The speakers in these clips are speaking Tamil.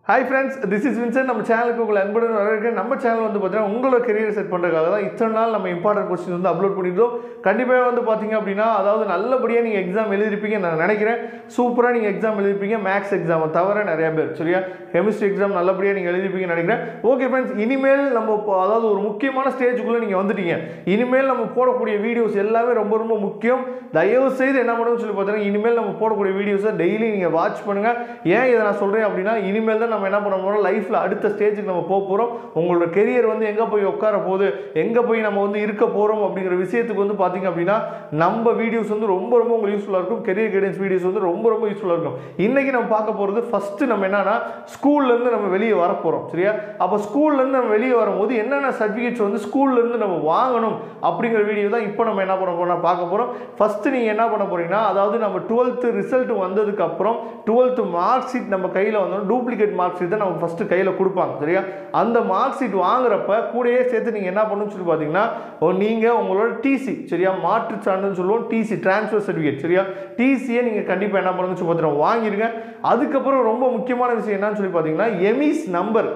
hi friends this is Vinson நம்ம சேனலுக்கு உங்களை அன்புடன் வரவேற்கிறேன் நம்ம சேனல் வந்து பார்த்தீங்கன்னா உங்களோட கெரியர் செட் பண்ணுறதுக்காக தான் இத்தனை நாள் நம்ம இம்பார்ட்டன்ட் கொஸ்டின் வந்து அப்லோட் பண்ணியிருந்தோம் கண்டிப்பாக வந்து பார்த்தீங்க அப்படின்னா அதாவது நல்லபடியாக நீங்கள் எக்ஸாம் எழுதிருப்பீங்க நான் நினைக்கிறேன் சூப்பராக நீங்கள் எக்ஸாம் எழுதிருப்பீங்க மேக்ஸ் எக்ஸாமை தவிர நிறைய பேர் சரியா கெமிஸ்ட்ரி எக்ஸாம் நல்லபடியாக நீங்கள் எழுதிருப்பீங்கன்னு நினைக்கிறேன் ஓகே ஃப்ரெண்ட்ஸ் இனிமேல் நம்ம இப்போ அதாவது ஒரு முக்கியமான ஸ்டேஜுக்குள்ளே நீங்கள் வந்துட்டீங்க இனிமேல் நம்ம போடக்கூடிய வீடியோஸ் எல்லாமே ரொம்ப ரொம்ப முக்கியம் தயவு செய்து என்ன பண்ணணும்னு சொல்லி பார்த்தீங்கன்னா இனிமேல் நம்ம போடக்கூடிய வீடியோஸை டெய்லி நீங்கள் வாட்ச் பண்ணுங்கள் ஏன் இதை நான் சொல்கிறேன் அப்படின்னா இனிமேல் தான் நம்ம என்ன பண்ண போகிறோம் லைஃப்பில் அடுத்த ஸ்டேஜுக்கு நம்ம போக போகிறோம் உங்களோட கெரியர் வந்து எங்கே போய் உட்கார போகுது எங்கே போய் நம்ம வந்து இருக்க போகிறோம் அப்படிங்கிற விஷயத்துக்கு வந்து பார்த்தீங்க அப்படின்னா நம்ம வீடியோஸ் வந்து ரொம்ப ரொம்ப உங்களுக்கு யூஸ்ஃபுல்லாக இருக்கும் கெரியர் கைடன்ஸ் வீடியோஸ் வந்து ரொம்ப ரொம்ப யூஸ்ஃபுல்லாக இருக்கும் இன்றைக்கி நம்ம பார்க்க போகிறது ஃபஸ்ட்டு நம்ம என்னன்னா ஸ்கூல்லேருந்து நம்ம வெளியே வர போகிறோம் சரியா அப்போ ஸ்கூல்லேருந்து நம்ம வெளியே வரும்போது என்னென்ன சர்டிஃபிகேட்ஸ் வந்து ஸ்கூல்லேருந்து நம்ம வாங்கணும் அப்படிங்கிற வீடியோ தான் இப்போ நம்ம என்ன பண்ண போகிறோம் பார்க்க போகிறோம் ஃபஸ்ட்டு நீங்கள் என்ன பண்ண போகிறீங்கன்னா அதாவது நம்ம டுவெல்த்து ரிசல்ட் வந்ததுக்கு அப்புறம் டுவெல்த்து மார்க் ஷீட் நம்ம கையில் வந்தோம் டூப்ளிகேட் மார்க் ஷீட் தான் நம்ம ஃபஸ்ட்டு கையில் கொடுப்பாங்க சரியா அந்த மார்க் ஷீட் வாங்குறப்ப கூடயே சேர்த்து நீங்கள் என்ன பண்ணணும்னு சொல்லி பார்த்தீங்கன்னா நீங்கள் உங்களோட டிசி சரியா மாற்று சான்றுன்னு சொல்லுவோம் டிசி ட்ரான்ஸ்ஃபர் சர்டிஃபிகேட் சரியா டிசியை நீங்கள் கண்டிப்பாக என்ன பண்ணுங்க சொல்லி பார்த்தீங்கன்னா வாங்கிருங்க அதுக்கப்புறம் ரொம்ப முக்கியமான விஷயம் என்னன்னு சொல்லி பார்த்தீங்கன்னா எமிஸ் நம்பர்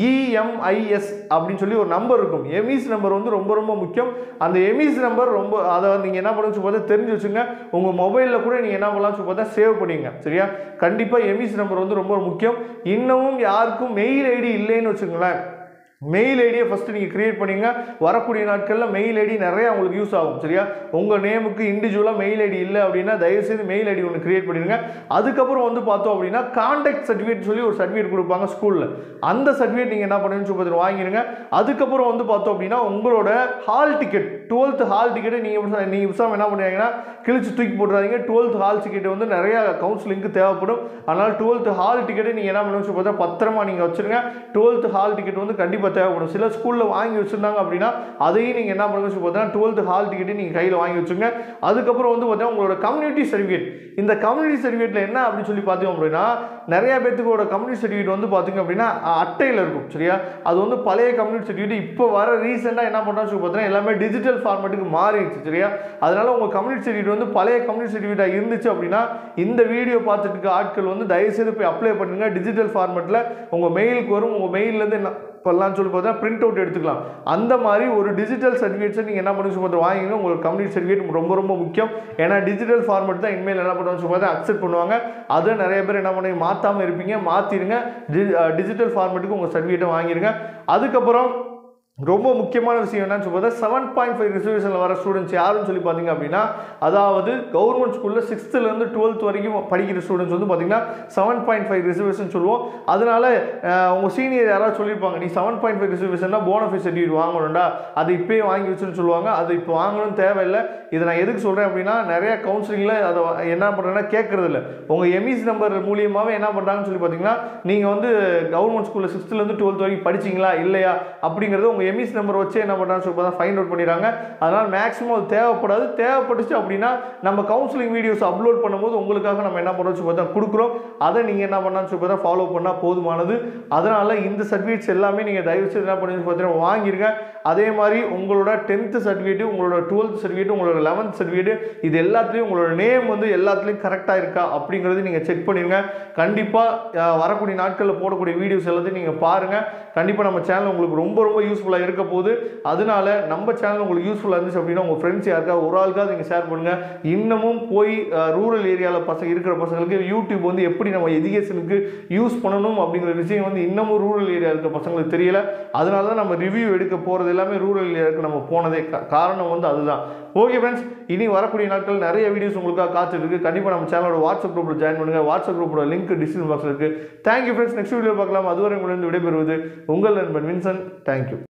இஎம்ஐஎஸ் அப்படின்னு சொல்லி ஒரு நம்பர் இருக்கும் எமிஸ் நம்பர் வந்து ரொம்ப ரொம்ப முக்கியம் அந்த எமிஸ் நம்பர் ரொம்ப அதை நீங்கள் என்ன பண்ணுங்க பார்த்தா தெரிஞ்சு வச்சுங்க உங்கள் மொபைலில் கூட நீங்கள் என்ன பண்ணலாம் சொல்லி பார்த்தா சேவ் பண்ணிங்க சரியா கண்டிப்பாக எமிஸ் நம்பர் வந்து ரொம்ப முக்கியம் இன்னமும் யாருக்கும் மெயில் ஐடி இல்லைன்னு வச்சுங்களேன் மெயில் ஐடியை ஃபஸ்ட்டு நீங்கள் க்ரியேட் பண்ணிங்க வரக்கூடிய நாட்களில் மெயில் ஐடி நிறைய உங்களுக்கு யூஸ் ஆகும் சரியா உங்கள் நேமுக்கு இண்டிவிஜுவலாக மெயில் ஐடி இல்லை அப்படின்னா தயவுசெய்து மெயில் ஐடி ஒன்று க்ரியேட் பண்ணிடுங்க அதுக்கப்புறம் வந்து பார்த்தோம் அப்படின்னா கான்டாக்ட் சர்டிஃபிகேட் சொல்லி ஒரு சர்டிஃபிகேட் கொடுப்பாங்க ஸ்கூலில் அந்த சர்டிஃபிகேட் நீங்கள் என்ன பண்ணுன்னு சொல்லி வாங்கிடுங்க அதுக்கப்புறம் வந்து பார்த்தோம் அப்படின்னா உங்களோட ஹால் டிக்கெட் டுவெல்த் ஹால் டிக்கெட்டை நீங்கள் நீங்கள் விசாரம் என்ன பண்ணுறீங்கன்னா கிழிச்சு தூக்கி போட்டுறாதீங்க டுவெல்த் ஹால் டிக்கெட் வந்து நிறைய கவுன்சிலிங்க்கு தேவைப்படும் அதனால் டுவெல்த் ஹால் டிக்கெட்டை நீங்கள் என்ன பண்ணணும்னு சொல்லி பார்த்தா பத்திரமா நீங்கள் வச்சுருங்க டுவெல்த் ஹால் டிக்கெட் வந்து கண்டிப்பாக தேவைப்படும் சில ஸ்கூலில் வாங்கி வச்சுருந்தாங்க அப்படின்னா அதையும் நீங்கள் என்ன பண்ணுங்க சொல்லி பார்த்தீங்கன்னா டுவெல்த் ஹால் டிக்கெட்டை நீங்கள் கையில் வாங்கி வச்சுங்க அதுக்கப்புறம் வந்து பார்த்தீங்கன்னா உங்களோட கம்யூனிட்டி சர்டிஃபிகேட் இந்த கம்யூனிட்டி சர்டிஃபிகேட்டில் என்ன அப்படின்னு சொல்லி பார்த்தோம் அப்படின்னா நிறைய பேத்துக்கோட கம்யூனிட்டி சர்டிஃபிகேட் வந்து பார்த்தீங்க அப்படின்னா அட்டையில் இருக்கும் சரியா அது வந்து பழைய கம்யூனிட்டி சர்டிஃபிகேட் இப்போ வர ரீசெண்டாக என்ன பண்ணுறான்னு சொல்லி பார்த்தீங்கன்னா எல்லாமே டிஜிட்டல் ஃபார்மேட்டுக்கு மாறிடுச்சு சரியா அதனால உங்கள் கம்யூனிட்டி சர்டிஃபிகேட் வந்து பழைய கம்யூனிட்டி சர்டிஃபிகேட்டாக இருந்துச்சு அப்படின்னா இந்த வீடியோ பார்த்துட்டு இருக்க ஆட்கள் வந்து தயவுசெய்து போய் அப்ளை பண்ணுங்க டிஜிட்டல் ஃபார்மேட்டில் உங்கள் மெயிலுக்கு வரும் உங்கள் மெயிலேருந்து என்ன இப்போல்லாம் சொல்லி பார்த்தா பிரிண்ட் அவுட் எடுத்துக்கலாம் அந்த மாதிரி ஒரு டிஜிட்டல் சர்டிஃபிகேட்ஸை நீங்கள் என்ன பண்ணி சொல்லி வாங்கிங்க உங்களுக்கு கம்யூனிட்டி சர்டிஃபிகேட் ரொம்ப ரொம்ப முக்கியம் ஏன்னா டிஜிட்டல் ஃபார்மேட் தான் இனிமேல் என்ன பண்ணுவாங்க சொல்லி பார்த்தா அக்செப்ட் பண்ணுவாங்க அதை நிறைய பேர் என்ன பண்ணி மாற்றாமல் இருப்பீங்க மாற்றிடுங்க டிஜிட்டல் ஃபார்மேட்டுக்கு உங்கள் சர்டிஃபிகேட்டை வாங்கிடுங்க அதுக்கப்புறம் ரொம்ப முக்கியமான விஷயம் என்னன்னு சொல்லி பார்த்தா செவன் பாயிண்ட் ஃபைவ் ரிசர்வேஷனில் வர ஸ்டூடெண்ட்ஸ் யாருன்னு சொல்லி பார்த்தீங்க அப்படின்னா அதாவது கவர்மெண்ட் ஸ்கூலில் சிக்ஸ்த்துலேருந்து டுவெல்த் வரைக்கும் படிக்கிற ஸ்டூடெண்ட்ஸ் வந்து பார்த்தீங்கன்னா செவன் பாயிண்ட் ஃபைவ் ரிசர்வேஷன் சொல்லுவோம் அதனால அஹ், உங்கள் சீனியர் யாராவது சொல்லியிருப்பாங்க நீ செவன் பாயிண்ட் ஃபைவ் ரிசர்வேஷன்னா போனஃபைஸ் சர்டிஃபிகேட் வாங்கணும்டா அதை இப்போயே வாங்கி வச்சுன்னு சொல்லுவாங்க அது இப்போ வாங்கணும்னு தேவையில்லை இதை நான் எதுக்கு சொல்கிறேன் அப்படின்னா நிறைய கவுன்சிலிங்கில் அதை என்ன பண்ணுறேன்னா கேட்குறது இல்லை உங்கள் எமிஸ் நம்பர் மூலியமாகவே என்ன பண்ணுறாங்கன்னு சொல்லி பார்த்தீங்கன்னா நீங்கள் வந்து கவர்மெண்ட் ஸ்கூலில் சிக்ஸ்த்துலேருந்து டுவெல்த் வரைக்கும் படிச்சிங்களா இல்லையா அப்படிங்கிறது உங்கள் எமிஸ் நம்பர் வச்சு என்ன பண்ணுறான்னு சொல்லி பார்த்தா ஃபைண்ட் அவுட் பண்ணிடுறாங்க அதனால் மேக்ஸிமம் அது தேவைப்படாது தேவைப்பட்டுச்சு அப்படின்னா நம்ம கவுன்சிலிங் வீடியோஸ் அப்லோட் பண்ணும்போது உங்களுக்காக நம்ம என்ன பண்ணுறோம் சொல்லி பார்த்தா கொடுக்குறோம் அதை நீங்கள் என்ன பண்ணான்னு சொல்லி பார்த்தா ஃபாலோ பண்ணால் போதுமானது அதனால் இந்த சர்டிஃபிகேட்ஸ் எல்லாமே நீங்கள் தயவு செய்து என்ன பண்ணி பார்த்தீங்கன்னா வாங்கிருங்க அதே மாதிரி உங்களோட டென்த்து சர்டிஃபிகேட் உங்களோட டுவெல்த் சர்டிஃபிகேட் உங்களோட லெவன்த் சர்டிஃபிகேட் இது எல்லாத்துலேயும் உங்களோட நேம் வந்து எல்லாத்துலேயும் கரெக்டாக இருக்கா அப்படிங்கிறது நீங்கள் செக் பண்ணிடுங்க கண்டிப்பாக வரக்கூடிய நாட்களில் போடக்கூடிய வீடியோஸ் எல்லாத்தையும் நீங்கள் பாருங்கள் கண்டிப்பாக நம்ம சேனல் உங்களுக்கு ரொம்ப ரொம்ப யூஸ்ஃபுல்லாக இருக்க போகுது அதனால நம்ம சேனல் உங்களுக்கு யூஸ்ஃபுல்லாக இருந்துச்சு அப்படின்னா உங்கள் ஃப்ரெண்ட்ஸ் யாருக்கா ஒரு ஆளுக்காவது நீங்கள் ஷேர் பண்ணுங்கள் இன்னமும் போய் ரூரல் ஏரியாவில் பசங்க இருக்கிற பசங்களுக்கு யூடியூப் வந்து எப்படி நம்ம எஜுகேஷனுக்கு யூஸ் பண்ணணும் அப்படிங்கிற விஷயம் வந்து இன்னமும் ரூரல் ஏரியா இருக்க பசங்களுக்கு தெரியல அதனால தான் நம்ம ரிவ்யூ எடுக்க போகிறது எல்லாமே ரூரல் ஏரியாவுக்கு நம்ம போனதே கா- காரணம் வந்து அதுதான் ஓகே ஃப்ரெண்ட்ஸ் இனி வரக்கூடிய நாட்கள் நிறைய வீடியோஸ் உங்களுக்காக காத்துட்டு இருக்கு கண்டிப்பாக நம்ம சேனலோட வாட்ஸ்அப் குரூப்பில் ஜாயின் பண்ணுங்கள் வாட்ஸ்அப் குரூப்போட லிங்க் டிஸ்கிரிப்ஷன் பாக்ஸில் இருக்குது தேங்க்யூ ஃப்ரெண்ட்ஸ் நெக்ஸ்ட் வீடியோ பார்க்கலாம் அதுவரை உங்களிருந்து விடைபெறுவது உங்கள் நண்பன் வின்சன் தேங்க்யூ